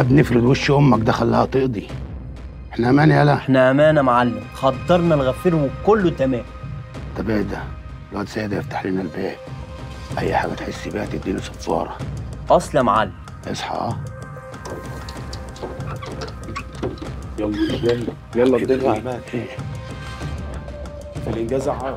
بنفرد وش امك ده خلاها تقضي احنا امان يالا احنا امانه يا معلم خدرنا الغفير وكله تمام طب ايه ده الواد سيد يفتح لنا الباب اي حاجه تحس بيها تديله صفاره اصل يا معلم اصحى اه يلا يلا يلا الدنيا إيه؟ عماد إيه؟ الانجاز عاد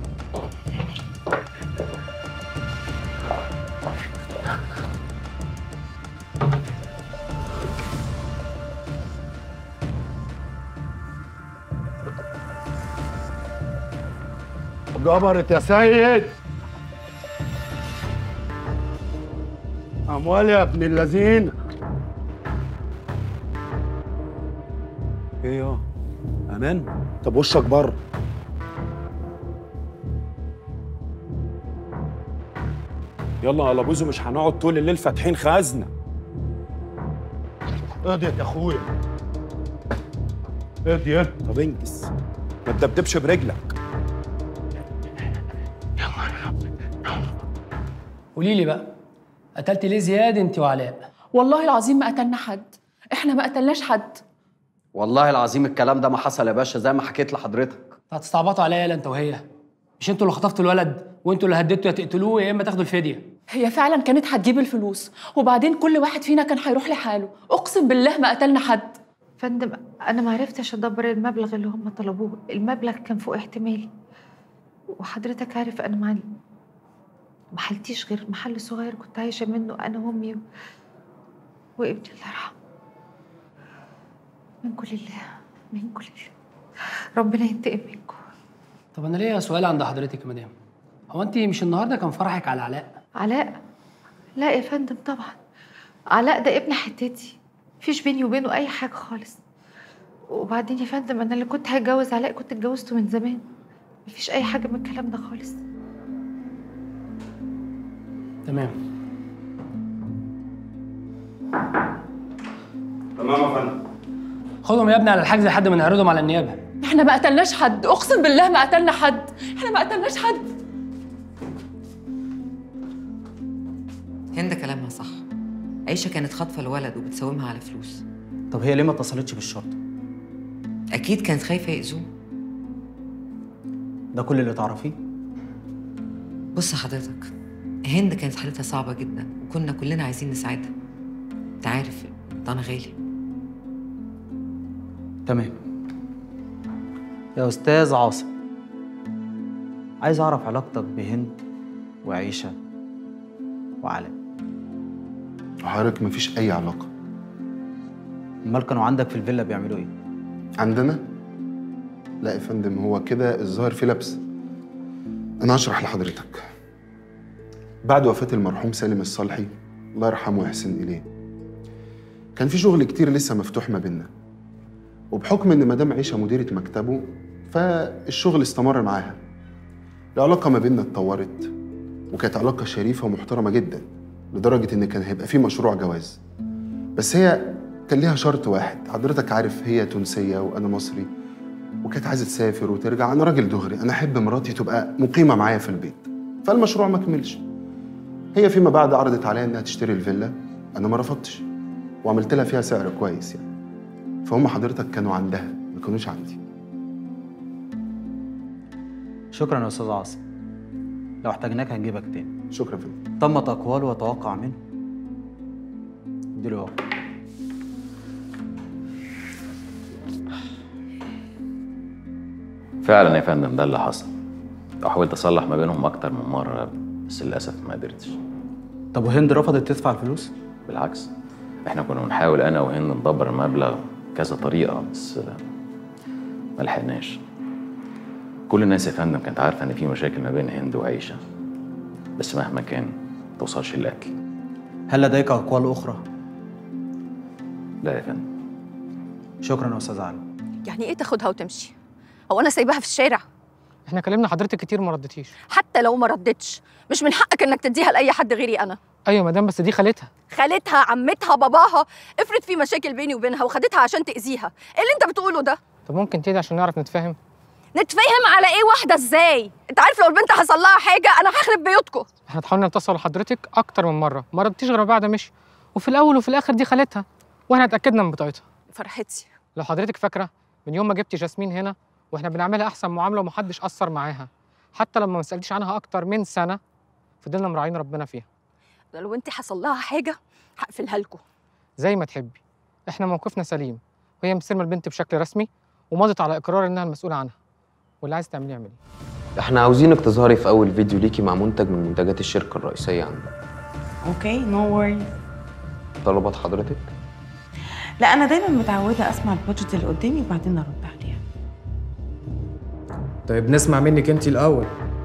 جبرت يا سيد اموال يا ابن اللذين ايه يا امان طب وشك بره يلا على بوزو مش هنقعد طول الليل فاتحين خزنه اضيت يا اخويا اضيت طب انجز ما تدبدبش برجلك قولي لي بقى قتلت ليه زياد انت وعلاء والله العظيم ما قتلنا حد احنا ما قتلناش حد والله العظيم الكلام ده ما حصل يا باشا زي ما حكيت لحضرتك هتستعبطوا عليا يالا انت وهي مش انتوا اللي خطفتوا الولد وانتوا اللي هددتوا يا تقتلوه يا اما تاخدوا الفديه هي فعلا كانت هتجيب الفلوس وبعدين كل واحد فينا كان هيروح لحاله اقسم بالله ما قتلنا حد فندم انا ما عرفتش ادبر المبلغ اللي هم طلبوه المبلغ كان فوق احتمالي وحضرتك عارف انا مع ما حلتيش غير محل صغير كنت عايشه منه انا وامي و... وابني الله يرحمه منكم لله منكم لله ربنا ينتقم منكم طب انا ليا سؤال عند حضرتك يا مدام هو انت مش النهارده كان فرحك على علاء علاء لا يا فندم طبعا علاء ده ابن حتتي مفيش بيني وبينه اي حاجه خالص وبعدين يا فندم انا اللي كنت هتجوز علاء كنت اتجوزته من زمان مفيش اي حاجه من الكلام ده خالص تمام تمام يا فندم خدهم يا ابني على الحجز لحد ما نعرضهم على النيابه احنا ما قتلناش حد اقسم بالله ما قتلنا حد احنا ما قتلناش حد هند كلامها صح عيشة كانت خاطفة الولد وبتساومها على فلوس طب هي ليه ما اتصلتش بالشرطه أكيد كانت خايفة يأذوه ده كل اللي تعرفيه بص حضرتك هند كانت حالتها صعبة جدا وكنا كلنا عايزين نساعدها انت عارف طعنا غالي تمام يا استاذ عاصم عايز اعرف علاقتك بهند وعيشه وعلاء حضرتك مفيش أي علاقة امال كانوا عندك في الفيلا بيعملوا ايه عندنا؟ لا يا فندم هو كده الظاهر في لبس أنا هشرح لحضرتك بعد وفاة المرحوم سالم الصالحي الله يرحمه ويحسن إليه كان في شغل كتير لسه مفتوح ما بينا وبحكم إن مدام عيشة مديرة مكتبه فالشغل استمر معاها العلاقة ما بينا اتطورت وكانت علاقة شريفة ومحترمة جدا لدرجة إن كان هيبقى في مشروع جواز بس هي كان ليها شرط واحد حضرتك عارف هي تونسية وأنا مصري وكانت عايزة تسافر وترجع أنا راجل دغري أنا أحب مراتي تبقى مقيمة معايا في البيت فالمشروع ما كملش هي فيما بعد عرضت عليا إنها تشتري الفيلا أنا ما رفضتش وعملت لها فيها سعر كويس يعني فهم حضرتك كانوا عندها ما كانوش عندي شكرا يا استاذ عاصم لو احتاجناك هنجيبك تاني شكرا فندم تمت اقوال وتوقع منه اديله اهو فعلا يا فندم ده اللي حصل وحاولت اصلح ما بينهم اكتر من مره بس للاسف ما قدرتش طب وهند رفضت تدفع الفلوس بالعكس احنا كنا بنحاول انا وهند ندبر المبلغ كذا طريقه بس ما لحقناش كل الناس يا فندم كانت عارفه ان في مشاكل ما بين هند وعيشه بس مهما كان ما توصلش للقتل هل لديك اقوال اخرى لا يا فندم شكرا يا استاذ علي يعني ايه تاخدها وتمشي هو انا سايباها في الشارع احنا كلمنا حضرتك كتير ما ردتيش حتى لو ما ردتش مش من حقك انك تديها لاي حد غيري انا ايوه مدام بس دي خالتها خالتها عمتها باباها افرض في مشاكل بيني وبينها وخدتها عشان تاذيها ايه اللي انت بتقوله ده طب ممكن تهدي عشان نعرف نتفاهم نتفاهم على ايه واحده ازاي انت عارف لو البنت حصل لها حاجه انا هخرب بيوتكم احنا حاولنا نتصل لحضرتك اكتر من مره ما ردتيش غير بعد مشي وفي الاول وفي الاخر دي خالتها واحنا اتاكدنا من بطاقتها فرحتي لو حضرتك فاكره من يوم ما جبتي جاسمين هنا واحنا بنعملها احسن معامله ومحدش اثر معاها حتى لما ما سالتيش عنها اكتر من سنه فضلنا مراعين ربنا فيها ده لو انت حصل لها حاجه هقفلها لكم زي ما تحبي احنا موقفنا سليم وهي مستلمه البنت بشكل رسمي ومضت على اقرار انها المسؤوله عنها واللي عايز تعمليه اعمليه احنا عاوزينك تظهري في اول فيديو ليكي مع منتج من منتجات الشركه الرئيسيه عندنا اوكي نو وري طلبات حضرتك لا انا دايما متعوده اسمع البادجت اللي قدامي وبعدين ارد عليها طيب نسمع منك انت الاول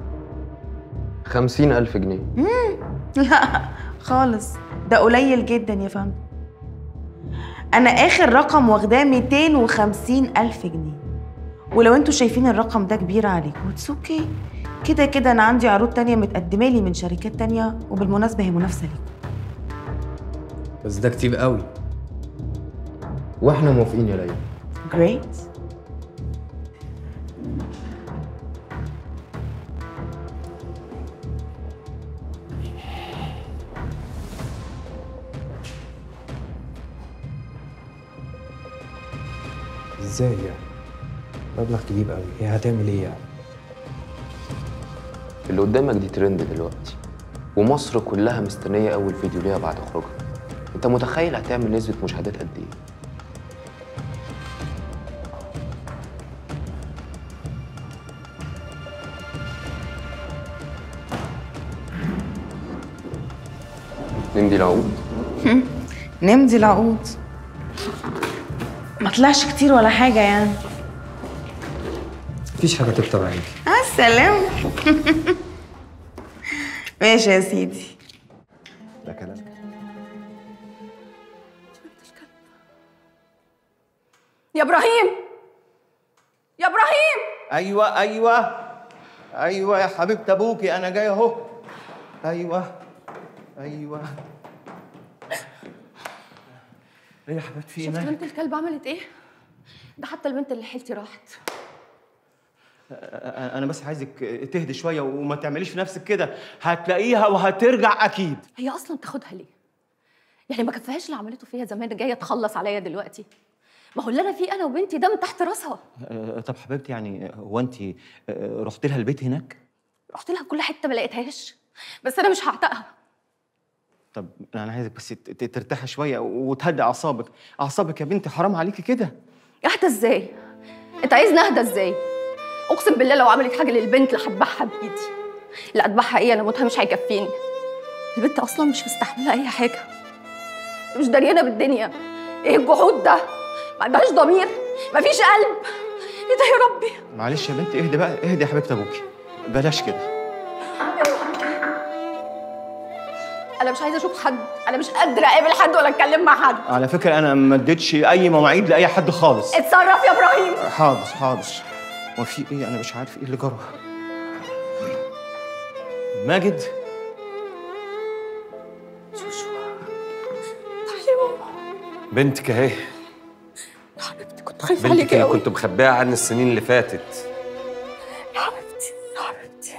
خمسين ألف جنيه مم. لا خالص ده قليل جدا يا فندم انا اخر رقم واخداه 250 الف جنيه ولو انتوا شايفين الرقم ده كبير عليكم اتس اوكي كده كده انا عندي عروض تانية متقدمه لي من شركات تانية وبالمناسبه هي منافسه ليكم بس ده كتير قوي واحنا موافقين يا ليلى جريت ازاي يعني مبلغ كبير قوي هي هتعمل ايه يعني اللي قدامك دي ترند دلوقتي ومصر كلها مستنيه اول فيديو ليها بعد خروجها انت متخيل هتعمل نسبه مشاهدات قد ايه نمضي العقود نمضي العقود ما طلعش كتير ولا حاجه يعني مفيش حاجه تكتب عليك على السلامه ماشي يا سيدي ده كلام يا ابراهيم يا ابراهيم ايوه ايوه ايوه يا حبيبه ابوكي انا جاي اهو ايوه ايوه ايه يا حبيبتي في شفت ايه بنت الكلب عملت ايه ده حتى البنت اللي حيلتي راحت انا بس عايزك تهدي شويه وما تعمليش في نفسك كده هتلاقيها وهترجع اكيد هي اصلا تاخدها ليه يعني ما كفاهاش اللي عملته فيها زمان جايه تخلص عليا دلوقتي ما هو اللي انا فيه انا وبنتي ده من تحت راسها أه، طب حبيبتي يعني هو انت أه، رحت لها البيت هناك رحت لها كل حته ما لقيتهاش بس انا مش هعتقها طب انا عايزك بس ت- ت- ترتاحي شويه وتهدي اعصابك اعصابك يا بنتي حرام عليكي كده اهدى ازاي انت عايزني اهدى ازاي اقسم بالله لو عملت حاجه للبنت لهذبحها بايدي لا اذبحها ايه انا موتها مش هيكفيني البنت اصلا مش مستحمله اي حاجه مش دريانه بالدنيا ايه الجحود ده ما عندهاش ضمير مفيش قلب ايه ده يا ربي معلش يا بنتي اهدي بقى اهدي يا حبيبه ابوكي بلاش كده انا مش عايزه اشوف حد انا مش قادره اقابل حد ولا اتكلم مع حد على فكره انا ما اديتش اي مواعيد لاي حد خالص اتصرف يا ابراهيم حاضر حاضر وفي ايه انا مش عارف ايه اللي جرى ماجد بنتك اهي كنت خايفه بنتك عليك اللي قوي كنت مخبيها عني السنين اللي فاتت يا حبيبتي يا حبيبتي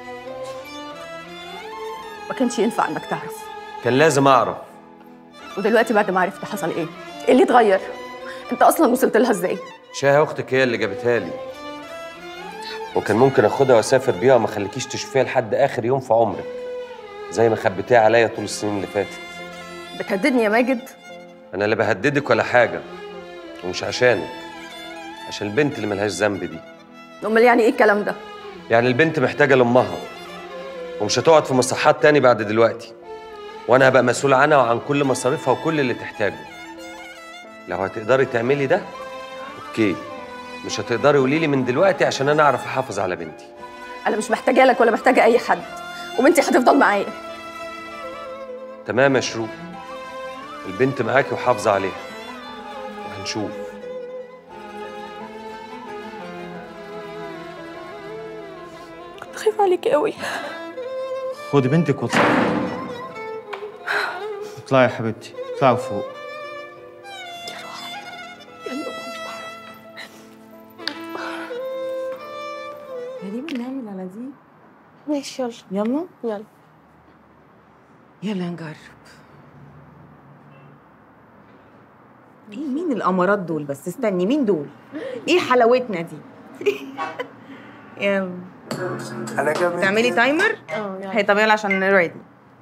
ما كانش ينفع انك تعرف كان لازم اعرف ودلوقتي بعد ما عرفت حصل ايه ايه اللي اتغير انت اصلا وصلت لها ازاي شاهي اختك هي اللي جابتها لي وكان ممكن اخدها واسافر بيها وما اخليكيش تشوفيها لحد اخر يوم في عمرك زي ما خبيتيها عليا طول السنين اللي فاتت بتهددني يا ماجد انا لا بهددك ولا حاجه ومش عشانك عشان البنت اللي ملهاش ذنب دي امال يعني ايه الكلام ده يعني البنت محتاجه لامها ومش هتقعد في مصحات تاني بعد دلوقتي وانا هبقى مسؤول عنها وعن كل مصاريفها وكل اللي تحتاجه لو هتقدري تعملي ده اوكي مش هتقدري قولي لي من دلوقتي عشان انا اعرف احافظ على بنتي انا مش محتاجه لك ولا محتاجه اي حد وبنتي هتفضل معايا تمام يا شروق البنت معاكي وحافظه عليها وهنشوف كنت خايفه عليكي قوي خدي بنتك واطلعي اطلعي يا حبيبتي اطلعي فوق غريبة نعمل على دي ماشي يلا يلا يلا يلا نجرب الامارات دول بس استني مين دول ايه حلاوتنا دي يلا انا جامد تعملي تايمر اه هي طب يلا عشان ريدي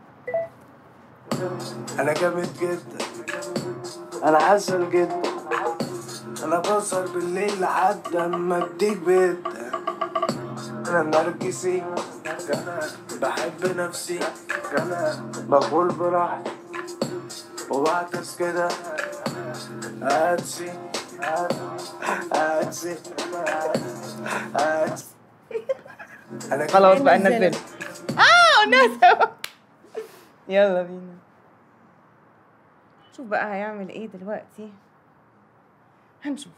انا جامد جدا انا عسل جدا انا بسهر بالليل لحد اما اديك بيتا انا نرجسي انا بحب نفسي انا بقول براحتي وبعكس كده هاتسي هاتسي هاتسي انا خلاص بقى ننزل اه قلناها سوا يلا بينا شوف بقى هيعمل ايه دلوقتي هنشوف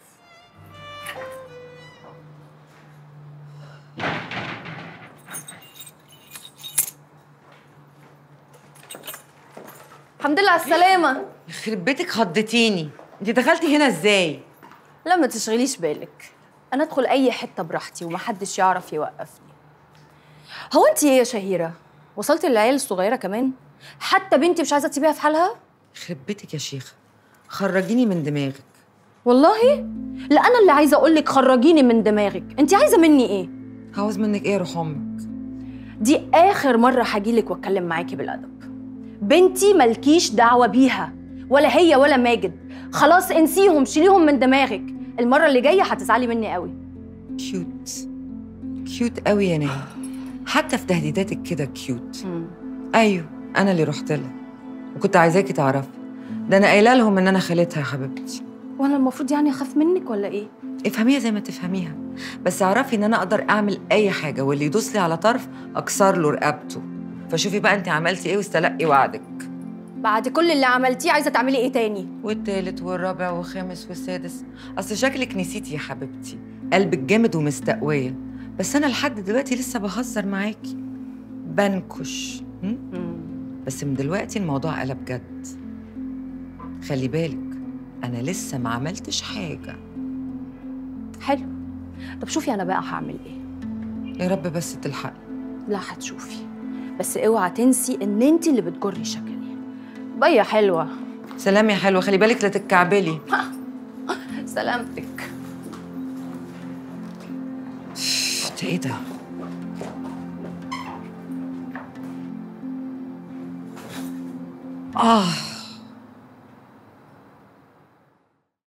الحمد لله على السلامة يخرب بيتك خضتيني انت دخلتي هنا ازاي لا ما تشغليش بالك انا ادخل اي حتة براحتي ومحدش يعرف يوقفني هو انت ايه يا شهيرة وصلتي للعيال الصغيرة كمان حتى بنتي مش عايزة تسيبيها في حالها يخرب بيتك يا شيخة خرجيني من دماغك والله لا انا اللي عايزة اقول لك خرجيني من دماغك انت عايزة مني ايه عاوز منك ايه يا روح امك دي اخر مرة هجيلك واتكلم معاكي بالادب بنتي ملكيش دعوة بيها ولا هي ولا ماجد خلاص انسيهم شيليهم من دماغك المرة اللي جاية هتزعلي مني قوي كيوت كيوت قوي يا نايا حتى في تهديداتك كده كيوت ايوه انا اللي رحت لها وكنت عايزاكي تعرفي ده انا قايله لهم ان انا خالتها يا حبيبتي وانا المفروض يعني اخاف منك ولا ايه افهميها زي ما تفهميها بس اعرفي ان انا اقدر اعمل اي حاجه واللي يدوس لي على طرف اكسر له رقبته فشوفي بقى انت عملتي ايه واستلقي وعدك بعد كل اللي عملتيه عايزة تعملي ايه تاني والتالت والرابع والخامس والسادس اصل شكلك نسيتي يا حبيبتي قلبك جامد ومستقويه بس انا لحد دلوقتي لسه بهزر معاكي بنكش م? بس من دلوقتي الموضوع قلب جد خلي بالك انا لسه ما عملتش حاجه حلو طب شوفي انا بقى هعمل ايه يا رب بس تلحقي لا هتشوفي بس اوعى تنسي ان انت اللي بتجري شكلي بيا حلوة سلام يا حلوه خلي بالك لا تتكعبلي سلامتك ده ايه ده اه